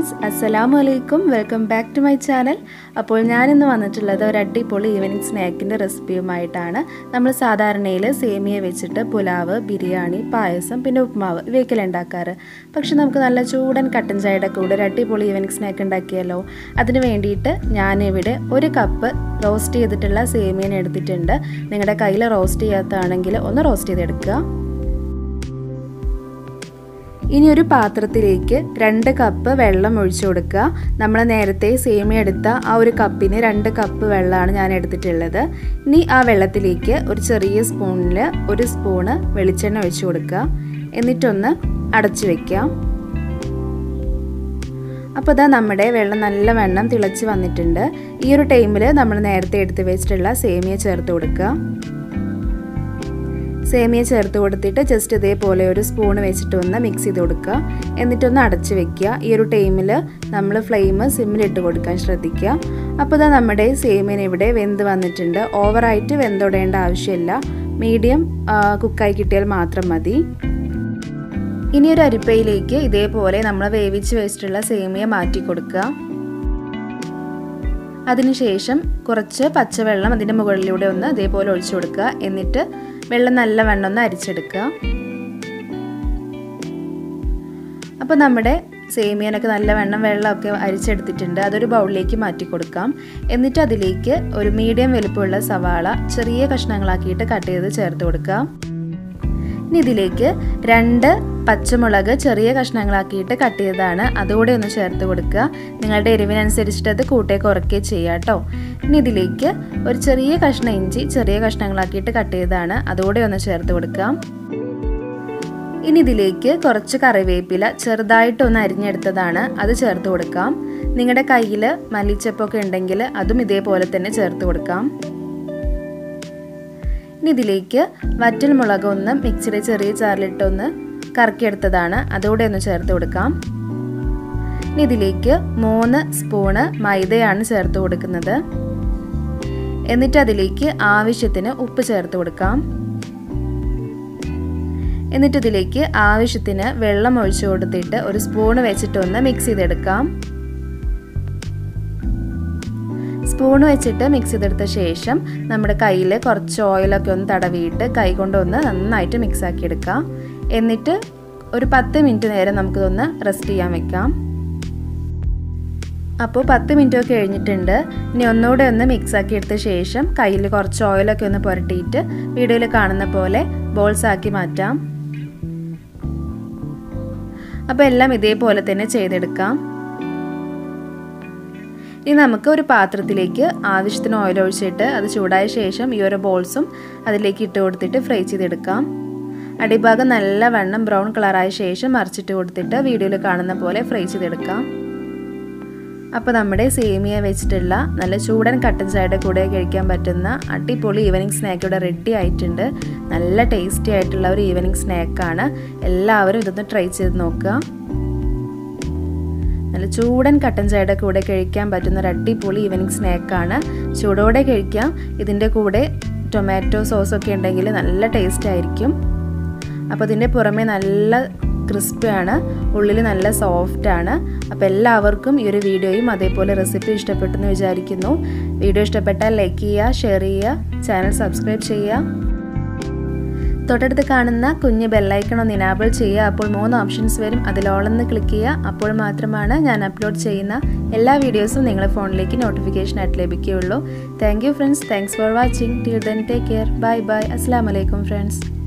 friends അസ്സലാമു അലൈക്കും welcome back to my channel അപ്പോൾ ഞാനിന്ന് വന്നിട്ടുള്ളത് ഒരു അടിപൊളി ഈവനിങ് സ്നാക്കിൻ്റെ റെസിപ്പിയുമായിട്ടാണ് നമ്മൾ സാധാരണയിൽ സേമിയ വെച്ചിട്ട് പുലാവ് ബിരിയാണി പായസം പിന്നെ ഉപ്മാവ് ഇവയൊക്കെ ഉണ്ടാക്കാറ് പക്ഷെ നമുക്ക് നല്ല ചൂടൻ കട്ടൻ ചായയുടെ കൂടെ ഒരു അടിപൊളി ഈവനിങ് സ്നാക്ക് ഉണ്ടാക്കിയല്ലോ അതിന് വേണ്ടിയിട്ട് ഞാനിവിടെ ഒരു കപ്പ് റോസ്റ്റ് ചെയ്തിട്ടുള്ള സേമിയൻ എടുത്തിട്ടുണ്ട് നിങ്ങളുടെ കയ്യിൽ റോസ്റ്റ് ചെയ്യാത്തതാണെങ്കിൽ ഒന്ന് റോസ്റ്റ് ചെയ്തെടുക്കുക ഇനി ഒരു പാത്രത്തിലേക്ക് രണ്ട് കപ്പ് വെള്ളം ഒഴിച്ചു കൊടുക്കുക നമ്മൾ നേരത്തെ സേമിയ എടുത്ത ആ ഒരു കപ്പിന് രണ്ട് കപ്പ് വെള്ളമാണ് ഞാൻ എടുത്തിട്ടുള്ളത് ഇനി ആ വെള്ളത്തിലേക്ക് ഒരു ചെറിയ സ്പൂണിൽ ഒരു സ്പൂണ് വെളിച്ചെണ്ണ ഒഴിച്ചു കൊടുക്കുക എന്നിട്ടൊന്ന് അടച്ചു വയ്ക്കുക അപ്പോൾ ഇതാ നമ്മുടെ വെള്ളം നല്ല വെണ്ണം തിളച്ച് വന്നിട്ടുണ്ട് ഈ ഒരു ടൈമിൽ നമ്മൾ നേരത്തെ എടുത്ത് വെച്ചിട്ടുള്ള സേമിയ ചേർത്ത് കൊടുക്കുക സേമിയ ചേർത്ത് കൊടുത്തിട്ട് ജസ്റ്റ് ഇതേപോലെ ഒരു സ്പൂൺ വെച്ചിട്ട് ഒന്ന് മിക്സ് ചെയ്ത് കൊടുക്കുക എന്നിട്ടൊന്ന് അടച്ച് വെക്കുക ഈ ഒരു ടൈമിൽ നമ്മൾ ഫ്ലെയിം സിമ്മിലിട്ട് കൊടുക്കാൻ ശ്രദ്ധിക്കുക അപ്പോൾ ഇതാ നമ്മുടെ സേമിയൻ ഇവിടെ വെന്ത് വന്നിട്ടുണ്ട് ഓവറായിട്ട് വെന്തൊടേണ്ട ആവശ്യമില്ല മീഡിയം കുക്കായി കിട്ടിയാൽ മാത്രം മതി ഇനി ഒരു അരിപ്പയിലേക്ക് ഇതേപോലെ നമ്മൾ വേവിച്ച് വെച്ചിട്ടുള്ള സേമിയ മാറ്റി കൊടുക്കുക അതിനുശേഷം കുറച്ച് പച്ചവെള്ളം അതിൻ്റെ മുകളിലൂടെ ഒന്ന് അതേപോലെ ഒഴിച്ചു കൊടുക്കുക എന്നിട്ട് വെള്ളം നല്ല വെണ്ണം ഒന്ന് അരിച്ചെടുക്കുക അപ്പോൾ നമ്മുടെ സേമിയനൊക്കെ നല്ല വെണ്ണം വെള്ളമൊക്കെ അരിച്ചെടുത്തിട്ടുണ്ട് അതൊരു ബൗളിലേക്ക് മാറ്റി കൊടുക്കാം എന്നിട്ട് അതിലേക്ക് ഒരു മീഡിയം വലുപ്പമുള്ള സവാള ചെറിയ കഷ്ണങ്ങളാക്കിയിട്ട് കട്ട് ചെയ്ത് ചേർത്ത് കൊടുക്കാം ഇനി ഇതിലേക്ക് രണ്ട് പച്ചമുളക് ചെറിയ കഷ്ണങ്ങളാക്കിയിട്ട് കട്ട് ചെയ്തതാണ് അതുകൂടെ ഒന്ന് ചേർത്ത് കൊടുക്കുക നിങ്ങളുടെ എരിവിനനുസരിച്ചിട്ട് അത് കൂട്ടേ കുറയ്ക്കുകയും ചെയ്യുക കേട്ടോ ഇനി ഇതിലേക്ക് ഒരു ചെറിയ കഷ്ണം ഇഞ്ചി ചെറിയ കഷ്ണങ്ങളാക്കിയിട്ട് കട്ട് ചെയ്തതാണ് അതുകൂടെ ഒന്ന് ചേർത്ത് കൊടുക്കാം ഇനി ഇതിലേക്ക് കുറച്ച് കറിവേപ്പില ചെറുതായിട്ടൊന്ന് അരിഞ്ഞെടുത്തതാണ് അത് ചേർത്ത് കൊടുക്കാം നിങ്ങളുടെ കയ്യിൽ മല്ലിച്ചപ്പൊക്കെ ഉണ്ടെങ്കിൽ അതും ഇതേപോലെ തന്നെ ചേർത്ത് കൊടുക്കാം ഇനി ഇതിലേക്ക് വറ്റൽ മുളക് ഒന്ന് മിക്സിയുടെ ചെറിയ ചാറിലിട്ടൊന്ന് കറക്കിയെടുത്തതാണ് അതുകൂടെ ഒന്ന് ചേർത്ത് കൊടുക്കാം ഇനി ഇതിലേക്ക് മൂന്ന് സ്പൂണ് മൈദയാണ് ചേർത്ത് കൊടുക്കുന്നത് എന്നിട്ട് അതിലേക്ക് ആവശ്യത്തിന് ഉപ്പ് ചേർത്ത് കൊടുക്കാം എന്നിട്ട് ഇതിലേക്ക് ആവശ്യത്തിന് വെള്ളം ഒഴിച്ചു കൊടുത്തിട്ട് ഒരു സ്പൂണ് വെച്ചിട്ടൊന്ന് മിക്സ് ചെയ്തെടുക്കാം സ്പൂൺ വെച്ചിട്ട് മിക്സ് ചെയ്തെടുത്ത ശേഷം നമ്മുടെ കയ്യിൽ കുറച്ച് ഓയിലൊക്കെ ഒന്ന് തടവിയിട്ട് കൈ കൊണ്ടൊന്ന് നന്നായിട്ട് മിക്സ് ആക്കി എടുക്കാം എന്നിട്ട് ഒരു പത്ത് മിനിറ്റ് നേരം നമുക്കിതൊന്ന് റെസ്റ്റ് ചെയ്യാൻ വെക്കാം അപ്പോൾ പത്ത് മിനിറ്റ് ഒക്കെ കഴിഞ്ഞിട്ടുണ്ട് ഇനി ഒന്നുകൂടെ ഒന്ന് മിക്സ് ആക്കി എടുത്ത ശേഷം കയ്യിൽ കുറച്ച് ഓയിലൊക്കെ ഒന്ന് പുരട്ടിയിട്ട് വീഡിയോയിൽ കാണുന്ന പോലെ ബോൾസ് ആക്കി മാറ്റാം അപ്പോൾ എല്ലാം ഇതേപോലെ തന്നെ ചെയ്തെടുക്കാം ഇനി നമുക്ക് ഒരു പാത്രത്തിലേക്ക് ആവശ്യത്തിന് ഓയിൽ ഒഴിച്ചിട്ട് അത് ചൂടായ ശേഷം ഈ ഒരു ബോൾസും അതിലേക്ക് ഇട്ട് കൊടുത്തിട്ട് ഫ്രൈ ചെയ്തെടുക്കാം അടിഭാഗം നല്ല വെണ്ണം ബ്രൗൺ കളറായ ശേഷം മറിച്ചിട്ട് കൊടുത്തിട്ട് വീഡിയോയിൽ കാണുന്ന പോലെ ഫ്രൈ ചെയ്തെടുക്കാം അപ്പോൾ നമ്മുടെ സേമിയ വെച്ചിട്ടുള്ള നല്ല ചൂടൻ കട്ടൻ ചായയുടെ കൂടെ കഴിക്കാൻ പറ്റുന്ന അടിപൊളി ഈവനിങ് സ്നാക്ക് ഇവിടെ റെഡി ആയിട്ടുണ്ട് നല്ല ടേസ്റ്റി ആയിട്ടുള്ള ഒരു ഈവനിങ് സ്നാക്കാണ് എല്ലാവരും ഇതൊന്ന് ട്രൈ ചെയ്ത് നോക്കുക നല്ല ചൂടൻ കട്ടൻ ചായയുടെ കൂടെ കഴിക്കാൻ പറ്റുന്ന ഒരു അടിപൊളി ഈവനിങ് സ്നാക്കാണ് ചൂടോടെ കഴിക്കാം ഇതിൻ്റെ കൂടെ ടൊമാറ്റോ സോസൊക്കെ ഉണ്ടെങ്കിൽ നല്ല ടേസ്റ്റ് ആയിരിക്കും അപ്പോൾ ഇതിൻ്റെ പുറമെ നല്ല ക്രിസ്പിയാണ് ഉള്ളിൽ നല്ല സോഫ്റ്റ് ആണ് അപ്പോൾ എല്ലാവർക്കും ഈ ഒരു വീഡിയോയും അതേപോലെ റെസിപ്പി ഇഷ്ടപ്പെട്ടെന്ന് വിചാരിക്കുന്നു വീഡിയോ ഇഷ്ടപ്പെട്ടാൽ ലൈക്ക് ചെയ്യുക ഷെയർ ചെയ്യുക ചാനൽ സബ്സ്ക്രൈബ് ചെയ്യുക തൊട്ടടുത്ത് കാണുന്ന കുഞ്ഞ് ബെല്ലൈക്കൺ ഒന്ന് ഇനാബിൾ ചെയ്യുക അപ്പോൾ മൂന്ന് ഓപ്ഷൻസ് വരും അതിലോളൊന്ന് ക്ലിക്ക് ചെയ്യുക അപ്പോൾ മാത്രമാണ് ഞാൻ അപ്ലോഡ് ചെയ്യുന്ന എല്ലാ വീഡിയോസും നിങ്ങളുടെ ഫോണിലേക്ക് നോട്ടിഫിക്കേഷൻ ആയിട്ട് ലഭിക്കുകയുള്ളൂ thank you friends thanks for watching till then take care bye bye അസ്സാം വലൈക്കും ഫ്രണ്ട്സ്